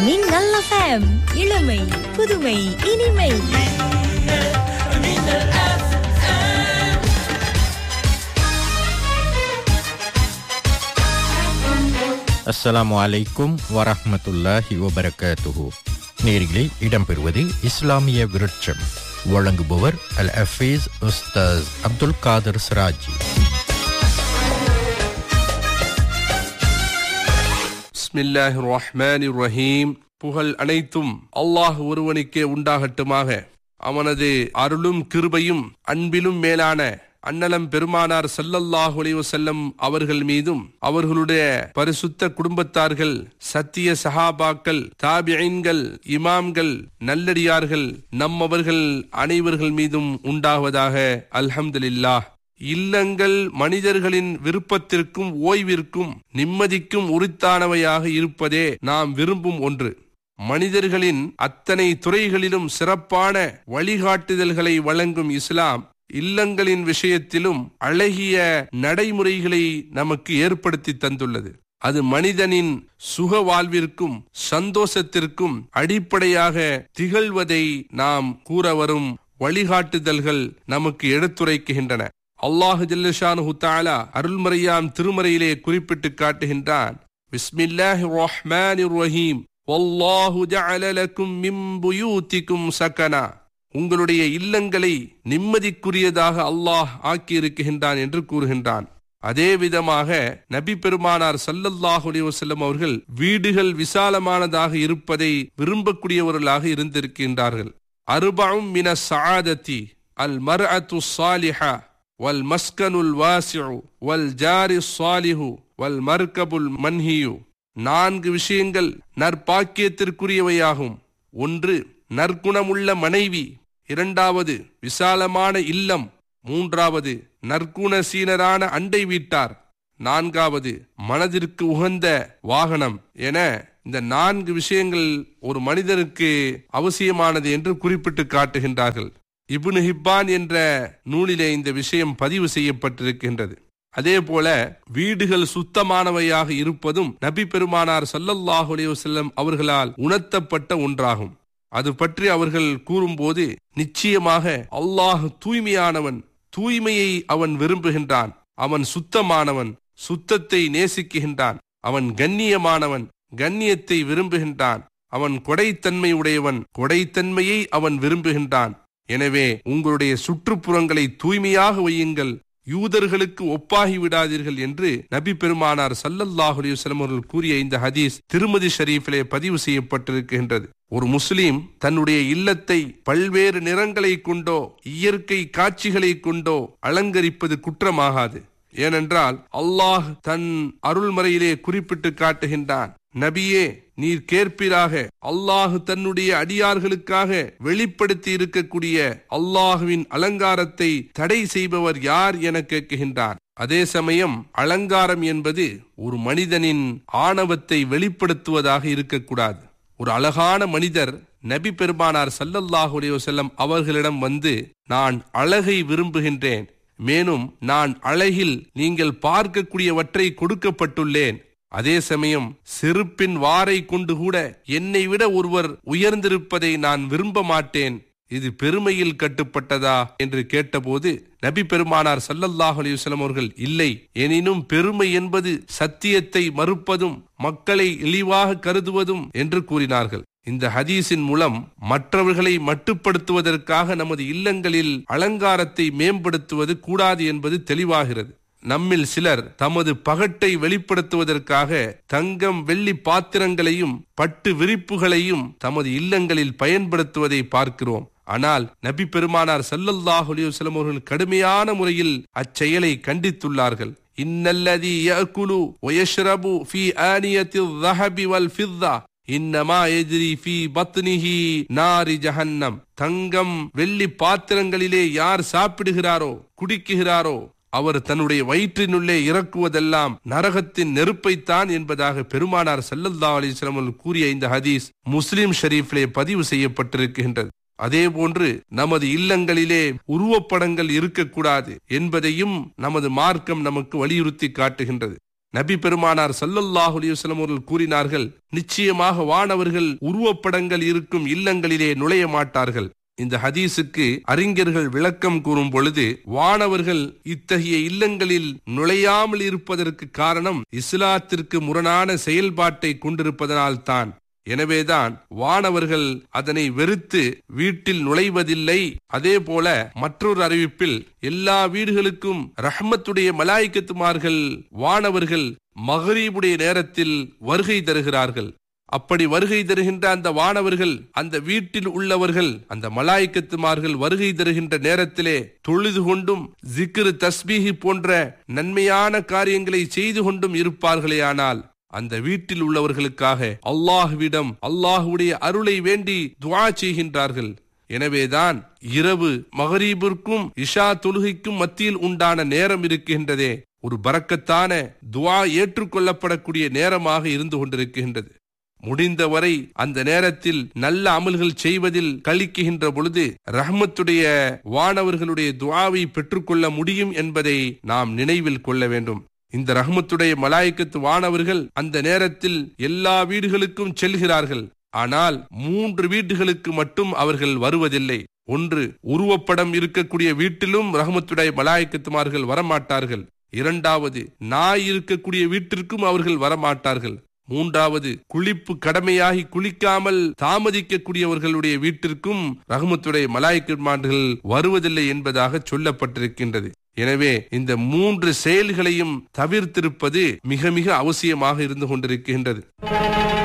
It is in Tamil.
மின்னல் எஃப்எம் இளமை புதுமை இனிமை அஸ்ஸலாமு அலைக்கும் வரஹ்மத்துல்லாஹி வபரகாத்துஹு நேரிலே இடம்பெறுவது இஸ்லாமிய விருட்சம் வழங்குபவர் அல் அஃபீஸ் உஸ்தாஸ் அப்துல் காதர் சிராஜி பிஸ்மில்லாஹி ரஹ்மானி ரஹீம் புகழ் அனைத்தும் அல்லாஹ் ஒருவனுக்கே உண்டாகட்டுமாக அவனது அருளும் கிருபையும் அன்பிலும் மேலான அன்னலம் பெருமானார் ஸல்லல்லாஹு அலைஹி வஸல்லம் அவர்கள் மீதும் அவர்களுடைய பரிசுத்த குடும்பத்தார்கள் சத்திய சஹாபாக்கள் தாபியீன்கள் இமாம்கள் நல்லடியார்கள் நம்மவர்கள் அனைவர்கள் மீதும் உண்டாவதாக அல்ஹம்துலில்லாஹ் இல்லங்கள் மனிதர்களின் விருப்பத்திற்கும் ஓய்விற்கும் நிம்மதிக்கும் உரித்தானவையாக இருப்பதே நாம் விரும்பும் ஒன்று மனிதர்களின் அத்தனை துறைகளிலும் சிறப்பான வழிகாட்டுதல்களை வழங்கும் இஸ்லாம் இல்லங்களின் விஷயத்திலும் அழகிய நடைமுறைகளை நமக்கு ஏற்படுத்தி தந்துள்ளது அது மனிதனின் சுக வாழ்விற்கும் சந்தோஷத்திற்கும் அடிப்படையாக திகழ்வதை நாம் கூற வரும் வழிகாட்டுதல்கள் நமக்கு எடுத்துரைக்கின்றன அல்லாஹு ஜல்லஷானு தாலா அருள்மறையாம் திருமறையிலே குறிப்பிட்டு காட்டுகின்றான் பிஸ்மில்லாஹி ரஹ்மானிர் ரஹீம் வல்லாஹு ஜஅல லக்கும் மின் புயூதிக்கும் சகனா உங்களுடைய இல்லங்களை நிம்மதிக்குரியதாக அல்லாஹ் ஆக்கியிருக்கின்றான் என்று கூறுகின்றான் அதே விதமாக நபி பெருமானார் சல்லல்லாஹு அலைஹி வஸல்லம் அவர்கள் வீடுகள் விசாலமானதாக இருப்பதை விரும்பக்கூடியவர்களாக இருந்திருக்கின்றார்கள் அருபவும் மின சஆதத்தி அல் மர்அத்து சாலிஹா வல் மஸ்கனுல் வாசிஉ வல் ஜாரி சாலிஹு வல் மர்கபுல் மன்ஹியு நான்கு விஷயங்கள் நற்பாக்கியத்திற்குரியவையாகும் ஒன்று நற்குணமுள்ள மனைவி இரண்டாவது விசாலமான இல்லம் மூன்றாவது நற்குணசீனரான அண்டை வீட்டார் நான்காவது மனதிற்கு உகந்த வாகனம் என இந்த நான்கு விஷயங்கள் ஒரு மனிதனுக்கு அவசியமானது என்று குறிப்பிட்டு காட்டுகின்றார்கள் இப்னு ஹிப்பான் என்ற நூலிலே இந்த விஷயம் பதிவு செய்யப்பட்டிருக்கின்றது அதே போல வீடுகள் சுத்தமானவையாக இருப்பதும் நபி பெருமானார் சல்லல்லாஹு அலைஹி வஸல்லம் அவர்களால் உணர்த்தப்பட்ட ஒன்றாகும் அது பற்றி அவர்கள் கூறும்போது நிச்சயமாக அல்லாஹ் தூய்மையானவன் தூய்மையை அவன் விரும்புகின்றான் அவன் சுத்தமானவன் சுத்தத்தை நேசிக்குகின்றான் அவன் கண்ணியமானவன் கண்ணியத்தை விரும்புகின்றான் அவன் கொடைத்தன்மை உடையவன் கொடைத்தன்மையை அவன் விரும்புகின்றான் எனவே உங்களுடைய சுற்றுப்புறங்களை தூய்மையாக வையுங்கள் யூதர்களுக்கு ஒப்பாகி விடாதீர்கள் என்று நபி பெருமானார் சல்லல்லாஹு அலைஹி வஸல்லம் அவர்கள் கூறிய இந்த ஹதீஸ் திருமதி ஷரீஃபிலே பதிவு செய்யப்பட்டிருக்கின்றது ஒரு முஸ்லிம் தன்னுடைய இல்லத்தை பல்வேறு நிறங்களை கொண்டோ இயற்கை காட்சிகளை கொண்டோ அலங்கரிப்பது குற்றமாகாது ஏனென்றால் அல்லாஹ் தன் அருள்மறையிலே குறிப்பிட்டு காட்டுகின்றான் நபியே நீர் கேட்பீராக அல்லாஹு தன்னுடைய அடியார்களுக்காக வெளிப்படுத்தி இருக்கக்கூடிய அல்லாஹுவின் அலங்காரத்தை தடை செய்பவர் யார் என கேட்கின்றார் அதே சமயம் அலங்காரம் என்பது ஒரு மனிதனின் ஆணவத்தை வெளிப்படுத்துவதாக இருக்கக்கூடாது ஒரு அழகான மனிதர் நபி பெருமானார் சல்லல்லாஹு அலைஹி வஸல்லம் அவர்களிடம் வந்து நான் அழகை விரும்புகின்றேன் மேலும் நான் அழகில் நீங்கள் பார்க்கக்கூடியவற்றை கொடுக்கப்பட்டுள்ளேன் அதே சமயம் செருப்பின் வாரை கொண்டு கூட என்னை விட ஒருவர் உயர்ந்திருப்பதை நான் விரும்ப மாட்டேன் இது பெருமையில் கட்டுப்பட்டதா என்று கேட்டபோது நபி பெருமானார் சல்லல்லாஹு அலைஹி வஸல்லம் அவர்கள் இல்லை எனினும் பெருமை என்பது சத்தியத்தை மறுப்பதும் மக்களை இழிவாக கருதுவதும் என்று கூறினார்கள் இந்த ஹதீஸின் மூலம் மற்றவர்களை மட்டுப்படுத்துவதற்காக நமது இல்லங்களில் அலங்காரத்தை மேம்படுத்துவது கூடாது என்பது தெளிவாகிறது நம்மில் சிலர் தமது பகட்டை வெளிப்படுத்துவதற்காக தங்கம் வெள்ளி பாத்திரங்களையும் பட்டு விரிப்புகளையும் தமது இல்லங்களில் பயன்படுத்துவதை பார்க்கிறோம் ஆனால் நபி பெருமானார் சல்லல்லாஹு அலைஹி வஸல்லம் அவர்கள் கடுமையான முறையில் அச்செயலை கண்டித்துள்ளார்கள் இன்னல்லதி யஅகுலு வயஷ்ரபு ஃபீ ஆனியத்தி الذهب والفضة இன்னமா எதிரி ஃபி பத்னிஹி நாரி ஜஹன்னம் தங்கம் வெள்ளி பாத்திரங்களிலே யார் சாப்பிடுகிறாரோ குடிக்குகிறாரோ அவர் தன்னுடைய வயிற்றினுள்ளே இறக்குவதெல்லாம் நரகத்தின் நெருப்பைத்தான் என்பதாக பெருமானார் சல்லல்லா அலிஸ்லாம் அவர்கள் கூறிய இந்த ஹதீஸ் முஸ்லிம் ஷரீஃபிலே பதிவு செய்யப்பட்டிருக்கின்றது அதே போன்று நமது இல்லங்களிலே உருவப்படங்கள் இருக்கக்கூடாது என்பதையும் நமது மார்க்கம் நமக்கு வலியுறுத்தி காட்டுகின்றது நபி பெருமானார் சல்லல்லாஹு அலைஹி வஸல்லம் அவர்கள் கூறினார்கள் நிச்சயமாக வானவர்கள் உருவப்படங்கள் இருக்கும் இல்லங்களிலே நுழைய மாட்டார்கள் இந்த ஹதீஸுக்கு அறிஞர்கள் விளக்கம் கூறும் பொழுது வானவர்கள் இத்தகைய இல்லங்களில் நுழையாமல் இருப்பதற்கு காரணம் இஸ்லாத்திற்கு முரணான செயல்பாட்டை கொண்டிருப்பதனால் தான் எனவேதான் வானவர்கள் அதனை வெறுத்து வீட்டில் நுழைவதில்லை அதே போல மற்றொரு அறிவிப்பில் எல்லா வீடுகளுக்கும் ரஹ்மத்துடைய மலாய்க்கத்துமார்கள் வானவர்கள் மகரீபுடைய நேரத்தில் வருகை தருகிறார்கள் அப்படி வருகை தருகின்ற அந்த வானவர்கள் அந்த வீட்டில் உள்ளவர்கள் அந்த மலாய்க்கத்துமார்கள் வருகை தருகின்ற நேரத்திலே தொழுது கொண்டும் ஜிக்ரு தஸ்பீஹி போன்ற நன்மையான காரியங்களை செய்து கொண்டும் இருப்பார்களேயானால் அந்த வீட்டில் உள்ளவர்களுக்காக அல்லாஹுவிடம் அல்லாஹுடைய அருளை வேண்டி துவா செய்கின்றார்கள் எனவேதான் இரவு மகரீபிற்கும் இஷா தொழுகைக்கும் மத்தியில் உண்டான நேரம் இருக்கின்றதே ஒரு பறக்கத்தான துவா ஏற்றுக்கொள்ளப்படக்கூடிய நேரமாக இருந்து கொண்டிருக்கின்றது முடிந்தவரை அந்த நேரத்தில் நல்ல அமல்கள் செய்வதில் கழிக்குகின்ற பொழுது ரஹ்மத்துடைய வானவர்களுடைய துவாவை பெற்றுக்கொள்ள முடியும் என்பதை நாம் நினைவில் கொள்ள வேண்டும் இந்த ரஹ்மத்துடைய மலாய்க்கத்து வானவர்கள் அந்த நேரத்தில் எல்லா வீடுகளுக்கும் செல்கிறார்கள் ஆனால் மூன்று வீடுகளுக்கு மட்டும் அவர்கள் வருவதில்லை ஒன்று உருவப்படம் இருக்கக்கூடிய வீட்டிலும் ரஹமத்துடைய மலாய்க்கத்துமார்கள் வரமாட்டார்கள் இரண்டாவது நாய் இருக்கக்கூடிய வீட்டிற்கும் அவர்கள் வரமாட்டார்கள் மூன்றாவது குளிப்பு கடமையாகி குளிக்காமல் தாமதிக்கக்கூடியவர்களுடைய வீட்டிற்கும் ரஹமத்துடைய மலாய்க்கமார்கள் வருவதில்லை என்பதாக சொல்லப்பட்டிருக்கின்றது எனவே இந்த மூன்று செயல்களையும் தவிர்த்திருப்பது மிக மிக அவசியமாக இருந்து கொண்டிருக்கின்றது